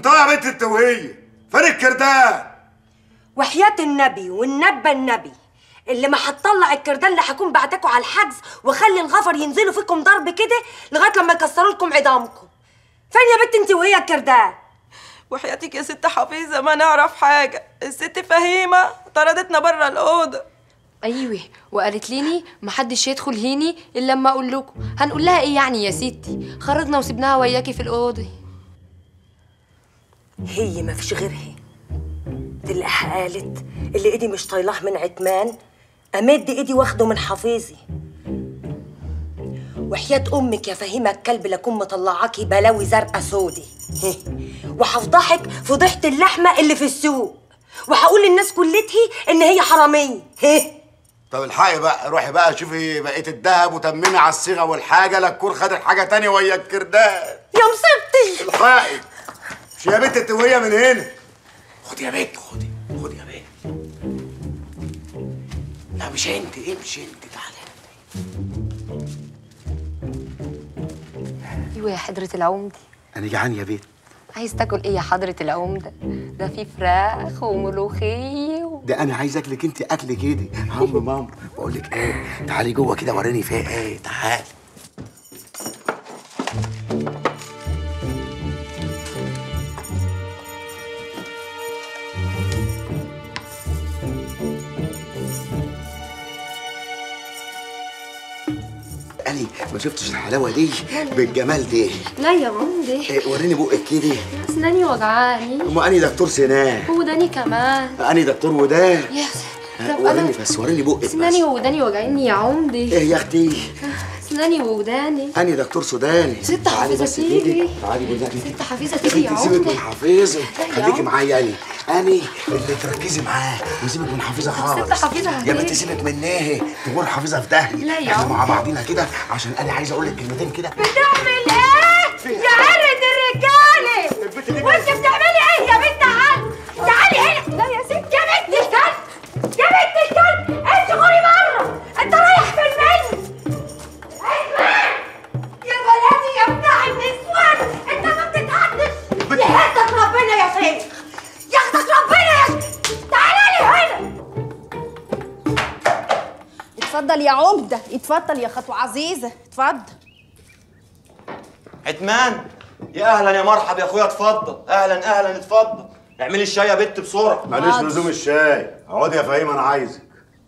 انطقي يا بنت التوهيه فين الكردان وحياة النبي والنبى النبي اللي ما هتطلع الكردان اللي هكون بعتكوا على الحجز واخلي الغفر ينزلوا فيكم ضرب كده لغايه لما يكسروا لكم عظامكم فين يا بنت انت وهي الكردان وحياتك يا ست حفيظه ما نعرف حاجه الست فهيمه طردتنا بره الاوضه ايوه وقالت ليني محدش يدخل هيني الا لما اقول لكم هنقول لها ايه يعني يا ستي خرجنا وسبناها وياكي في الاوضه هي ما فيش غيرها تلاقيها قالت اللي ايدي مش طايلاه من عتمان امد ايدي واخده من حفيظي وحياة امك يا فهيمة الكلب لكون مطلعاكي بلاوي زرقا سودي وهفضحك فضيحة اللحمة اللي في السوق وهقول للناس كلتهي ان هي حرامية طب الحقي بقى روحي بقى شوفي بقيه الذهب وتممي على الصيغه والحاجه لا تكون خدت حاجه تانية ويا الكردان يا مصيبتي الحقي مش يا بنت التوهيه من هنا خدي يا بنت خدي خدي يا بنت لا مش انت امشي انت تعالي ايوه يا حضرة العمدة انا جعان يا بنت عايز تاكل ايه يا حضرة العمدة ده في فراخ وملوخية و... ده انا عايز اكلك انت اكل كده عم ماما بقول لك ايه تعالي جوه كده وريني فيها ايه تعالي أنا ما شفتش الحلاوة دي بالجمال ده لا يا عمدة إيه، وريني بقك كده اسناني وجعاني أما أنا دكتور سنان وداني كمان أنا دكتور ودان يا طب وريني انا بس وريني بقك بس اسناني ووداني وجعاني يا عمدة إيه يا أختي اسناني ووداني أنا دكتور سوداني ست تعالي حفيظة بس تيجي. كده. تعالي بالله ست حفيظة يا تيجي يا بنتي سيبك من عمدة حفيظه يا خليكي عم. معايا أنا أنا اللي تركزي معاه وسيبك من حفيظه خالص حفيظة يا هتيجي. بنتي سيبك من ناهي تقول حفيظه في داهيه لا يا احنا عم. مع بعضينا كده عشان انا عايز اقول لك كلمتين كده بتعمل ايه يا عرة الرجالة وانت بتعملي ايه يا بنت عم تعالي هنا لا يا ست يا بنت الكلب يا بنت الكلب انت غوري بره انت رايح في المني عثمان يا بلدي يا بتاع النسوان انت ما بتتحدش يهدك ربنا يا شيخ ياخدك ربنا يا شيخ تعالى لي هنا اتفضل يا عمدة اتفضل يا خطوة عزيزة اتفضل عتمان يا اهلا يا مرحب يا اخويا اتفضل اهلا اهلا اتفضل اعملي الشاي يا بت بسرعه معلش لزوم الشاي اقعدي يا فهيم انا عايزك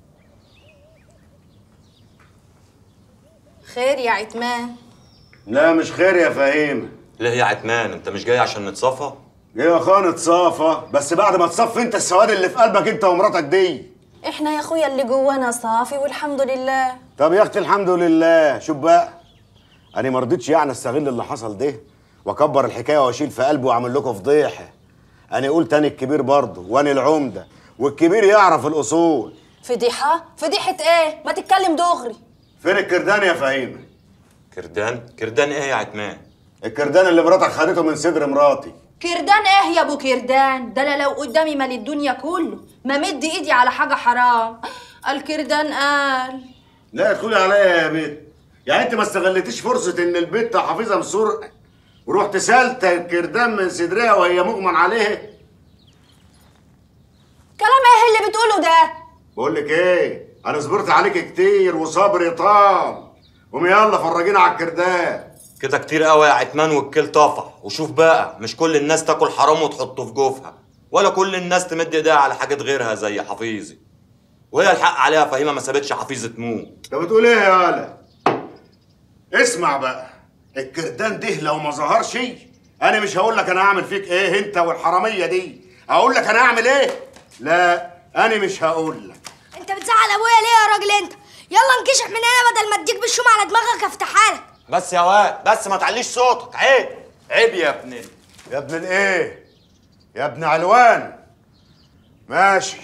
خير يا عتمان لا مش خير يا فهيم ليه يا عتمان انت مش جاي عشان نتصافى ايه يا اخويا نتصافى بس بعد ما تصفي انت السواد اللي في قلبك انت ومراتك دي احنا يا اخويا اللي جوانا صافي والحمد لله طب يا اختي الحمد لله شوف بقى انا ما رضيتش يعني استغل اللي حصل ده واكبر الحكايه واشيل في قلبي واعمل لكم فضيحه انا قلت انا الكبير برضه وانا العمده والكبير يعرف الاصول فضيحة فضيحة ايه ما تتكلم دغري فين الكردان يا فهيمه كردان كردان ايه يا عتمان الكردان اللي مراتك خدته من صدر مراتي كردان ايه يا ابو كردان ده انا لو قدامي مال الدنيا كله ما مد ايدي على حاجة حرام الكردان قال لا ادخلي عليا يا بنت يعني انت ما استغلتيش فرصه ان البت حافظه مسرقه ورحت سالت الكردان من صدرها وهي مؤمن عليها كلام ايه اللي بتقوله ده بقول لك ايه انا صبرت عليك كتير وصبري طال قومي يلا فرجينا على الكردان كده كتير قوي يا عتمان والكل طفح وشوف بقى مش كل الناس تاكل حرام وتحطه في جوفها ولا كل الناس تمد ايديها على حاجات غيرها زي حفيظي وهي الحق عليها فهيمه ما سابتش حفيظه تموت انت بتقول ايه يا ولا اسمع بقى الكردان ده لو ما ظهرش انا مش هقول لك انا هعمل فيك ايه انت والحراميه دي هقول لك انا هعمل ايه لا انا مش هقول لك انت بتزعل ابويا ليه يا راجل انت يلا انكشف من هنا بدل ما اديك بالشوم على دماغك افتحها لك بس يا واد بس ما تعليش صوتك عيب عيب يا ابن ال- يا ابن الايه يا ابن علوان ماشي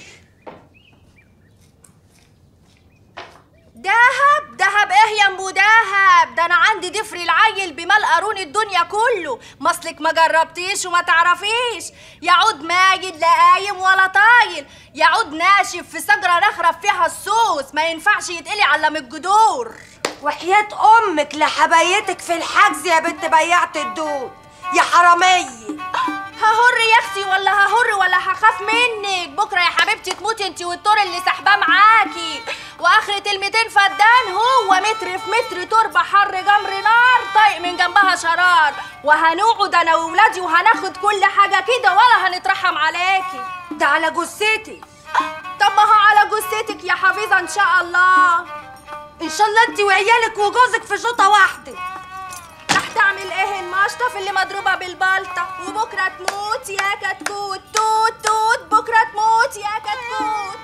دهب دهب ايه يا ام دهب ده انا عندي ضفري العيل بمال قارون الدنيا كله مصلك ما جربتيش وما تعرفيش يعود ماجد لا قايم ولا طايل يعود ناشف في شجره نخرب فيها السوس ما ينفعش يتقلي على من الجدور وحياة أمك لحبايتك في الحجز يا بنت بيعت الدود يا حرامية هو نفسي ولا ههر ولا هخاف منك بكره يا حبيبتي تموتي انت والطور اللي سحباه معاكي واخرة الميتين فدان هو متر في متر تربة حر جمر نار طايق من جنبها شرار وهنقعد انا وولادي وهناخد كل حاجة كده ولا هنترحم عليكي ده على جثتي طب ما هو على جثتك يا حفيظة ان شاء الله ان شاء الله انت وعيالك وجوزك في شوطه واحده راح تعمل ايه المشطف اللي مضروبة بالبلطة وبكرة تموت يا كتكوت توت توت بكرة تموت يا كتكوت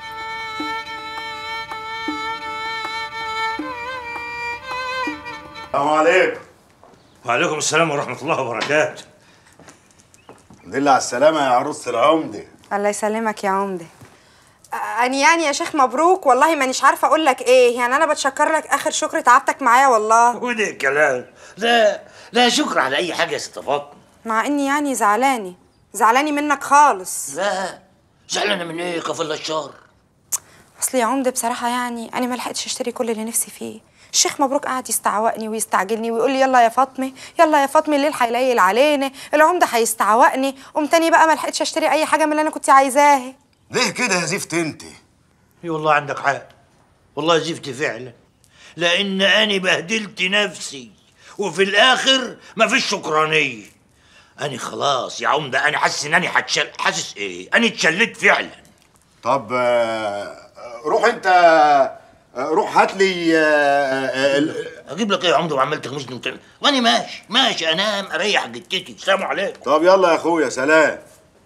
السلام عليكم وعليكم السلام ورحمة الله وبركاته الحمد لله على السلامة يا عروسة العمدة الله يسلمك يا عمدة أني يعني يا شيخ مبروك والله مانيش عارفة أقول لك إيه يعني أنا بتشكر لك آخر شكر تعبتك معايا والله وده الكلام لا لا شكر على أي حاجة يا ست فاطمة مع إني يعني زعلاني زعلاني منك خالص لا زعلانة من إيه كفل الشر أصل يا عمدة بصراحة يعني أنا ما لحقتش أشتري كل اللي نفسي فيه الشيخ مبروك قعد يستعوقني ويستعجلني ويقول لي يلا يا فاطمه يلا يا فاطمه الليل هيليل علينا العمده هيستعوقني قمت تاني بقى ما لحقتش اشتري اي حاجه من اللي انا كنت عايزاها ليه كده يا زفت انت اي والله عندك حق والله زفت فعلا لأن أنا بهدلت نفسي وفي الآخر ما فيش شكرانية أنا خلاص يا عمدة أنا حاسس إن أنا هتشل حاسس إيه؟ أنا اتشلت فعلا طب آه، روح انت آه، روح هات لي آه، آه، ال- أجيب لك إيه يا عمدة وعمال تغمزني وتعمل وأنا ماشي ماشي أنام أريح جتتي السلام عليكم طب يلا يا اخويا سلام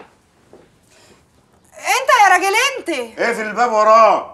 انت يا راجل انت اقفل الباب وراه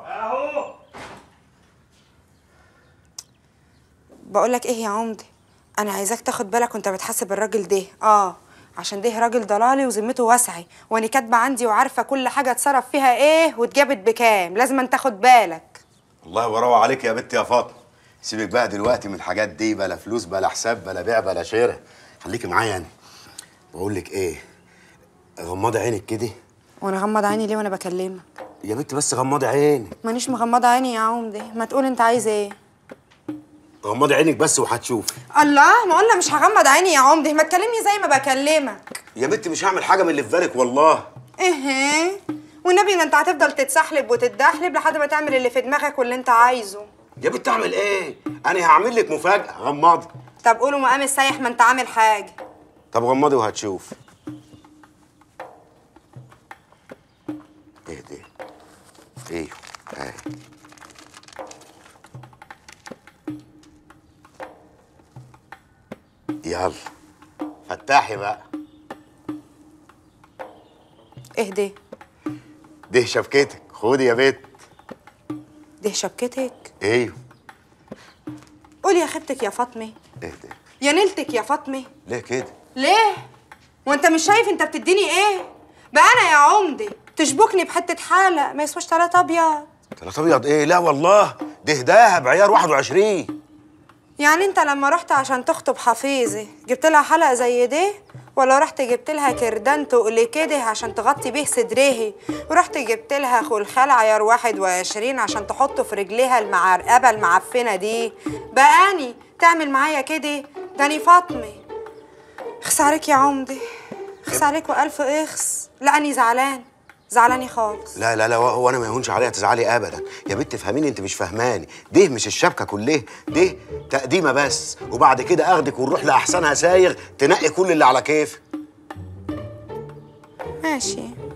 بقول لك ايه يا عمدة انا عايزاك تاخد بالك وانت بتحاسب الراجل ده اه عشان ده راجل ضلالي وذمته واسعي وانا كاتبه عندي وعارفه كل حاجه اتصرف فيها ايه واتجابت بكام لازم أن تاخد بالك الله يبارك عليك يا بنت يا فاطمه سيبك بقى دلوقتي من الحاجات دي بلا فلوس بلا حساب بلا بيع بلا شراء خليكي معايا انا بقول لك ايه غمضي عينك كده وانا غمض عيني ليه وانا بكلمك يا بنت بس غمضي عينك مانيش مغمضه عيني يا عمدة ما تقول انت عايز ايه غمضي عينك بس وهتشوفي الله ما قلنا مش هغمض عيني يا عمدة ما تكلمني زي ما بكلمك يا بنت مش هعمل حاجه من اللي في بالك والله ايه والنبي ما انت هتفضل تتسحلب وتتدحلب لحد ما تعمل اللي في دماغك واللي انت عايزه يا بنت اعمل ايه انا هعمل لك مفاجاه غمضي طب قولوا مقام السايح ما انت عامل حاجه طب غمضي وهتشوف اهدي ايوه اهي يلا فتحي بقى اهدي ده شبكتك خدي يا بنت دي شبكتك ايوه قولي يا خيبتك يا فاطمه اهدي يا نيلتك يا فاطمه ليه كده ليه وانت مش شايف انت بتديني ايه بقى انا يا عمدة تشبكني بحته حاله ما يسواش تلاتة ابيض ثلاثة ابيض ايه لا والله ده دهب عيار 21 يعني انت لما رحت عشان تخطب حفيظه جبت لها حلقه زي دي ولا رحت جبت لها كردان تقل كده عشان تغطي بيه صدرها ورحت جبت لها خلخال عيار واحد وعشرين عشان تحطه في رجليها المعرقبه المعفنه دي بقاني تعمل معايا كده داني فاطمه اخس عليك يا عمدة اخس عليك والف اخس لا اني زعلان زعلاني خالص لا لا لا هو انا ما يهونش عليها تزعلي ابدا يا بنت فهميني انت مش فهماني ده مش الشبكه كلها ده تقديمه بس وبعد كده اخدك ونروح لاحسنها سايغ تنقي كل اللي على كيفك ماشي